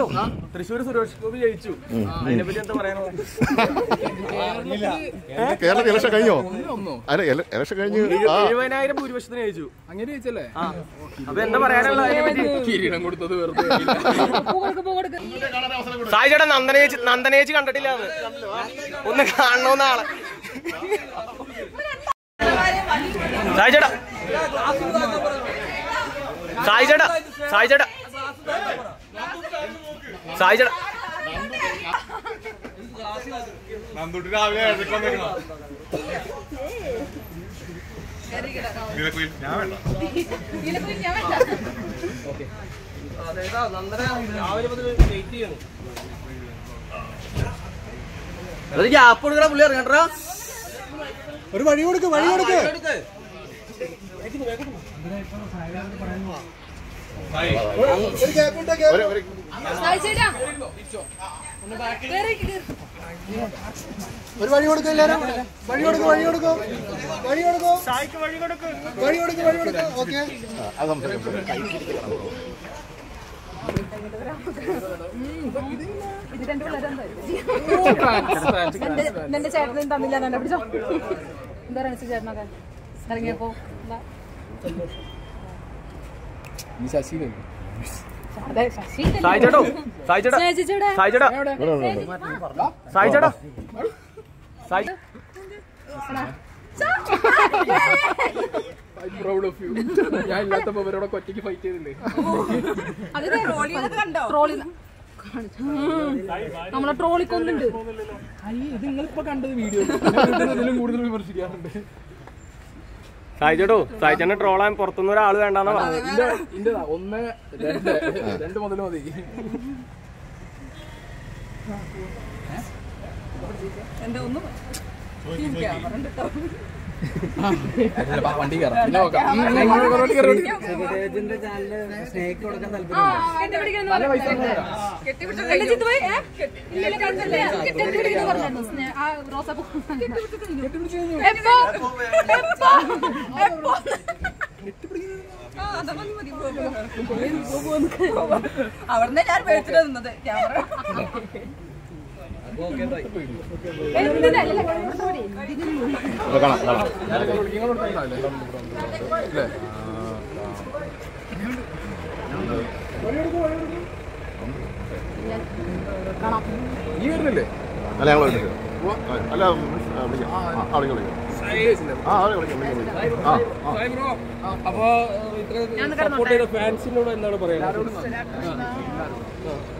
തൃശ്ശൂർ സുരേഷ് ഗോപി ജയിച്ചു അതിനെപ്പറ്റി എന്താ പറയാനുള്ളത് കേരളത്തിൽ ഇലക്ഷൻ കഴിഞ്ഞോ അല്ല എല- ഇലക്ഷൻ കഴിഞ്ഞ് ആ എഴുപതിനായിരം ഭൂരിപക്ഷത്തിന് ജയിച്ചു അങ്ങനെ ചോദിച്ചല്ലേ അപ്പൊ എന്താ പറയാനുള്ളത് അതിനെപ്പറ്റി കിരീടം കൊടുത്തത് വെറുതെ സായി ചേട്ടാ നന്ദനേച്ചി നന്ദനേച്ചി കണ്ടിട്ടില്ല അത് ഒന്ന് കാണണമെന്ന് ആളെ സായി ചേട്ടാ സായി ചേട്ടാ സായി ചേട്ടാ സായി ചേട്ടാ ഗ്യാപ്പ് കൊടുക്കണ പുള്ളി ഇറങ്ങണ്ടാ ഒരു വഴി കൊടുക്ക് വഴി കൊടുക്ക് ഒരു ഗ്യാപ്പ് ഉണ്ട് ഗ്യാപ്പ് ഒരു- ഒരു- ഒരു വഴി കൊടുക്കും എല്ലാരും വഴി കൊടുക്കും വഴി കൊടുക്കും വഴി കൊടുക്കും വഴി കൊടുക്കും വഴി കൊടുക്കും ഓക്കെ ആ, അത് സംസാരിക്കാം എന്റെ ചേട്ടനും തന്നില്ല എന്നെ പിടിച്ചോ എന്താ പറയുക ചേട്ടനൊക്കെ ഇറങ്ങിയപ്പോ എന്താ? ഈ ശശിയില്ലേ അതെ ശശി സായി ചേട്ടോ സായി ചേട്ടാ ചേച്ചിയുടെ സായി ചേട്ടാ സായി ചേട്ടാ Sai I proud of you ഞാൻ ഇല്ലാത്തപ്പോ ഇവരോട് ഒറ്റയ്ക്ക് ഫൈറ്റ് ചെയ്തില്ലേ അത് ട്രോളി നമ്മളെ ട്രോളിക്കൊന്നുണ്ട് അയ്യ ഇത് നിങ്ങളിപ്പോ കണ്ടത് വീഡിയോ ഇതിലും കൂടുതൽ വിമർശിക്കാറുണ്ട് സായി ചേട്ടോ സായി ചേട്ടനെ ട്രോളാൻ പുറത്തുനിന്ന് ഒരാൾ വേണ്ടെന്നാ പറഞ്ഞത് ഇന്റെ ഇന്റെതാ ഒന്ന് രണ്ട് രണ്ട് മുതൽ മതി അല്ല, വണ്ടി കയറാം പിന്നെ നോക്കാം ഉം, വണ്ടി കയറാം, വണ്ടി കയറാം, വണ്ടി കയറാം. നല്ല പൈസ കെട്ടിപ്പിടിച്ചു പറഞ്ഞു സ്നേ- ആ റോസാപ്പൂ എപ്പോ എപ്പോ എപ്പോ അവിടുന്ന് ഞാൻ പേടിച്ചിട്ട് നിന്നത് ക്യാമറ എന്തിനാ അല്ല, അപ്പൊ കാണാം കാണാം ഞാനൊക്കെ വിളിക്കും, ഇങ്ങള് കൊടുത്തിട്ടുണ്ടാവില്ലേ? ഇല്ലേ? നീ വരുന്നില്ലേ അല്ല ഞങ്ങൾ വിളിച്ചു അല്ല ആ, വിളിക്കാം ആ, ആ, വിളിക്കാം വിളിക്കാം ആ ആ, വിളിക്കാം വിളിക്കാം വിളിക്കാം ആ ആ അപ്പൊ ഇത്ര സപ്പോർട്ട് ചെയ്ത ഫാൻസിനോട് എന്താണ് പറയാനുള്ളത്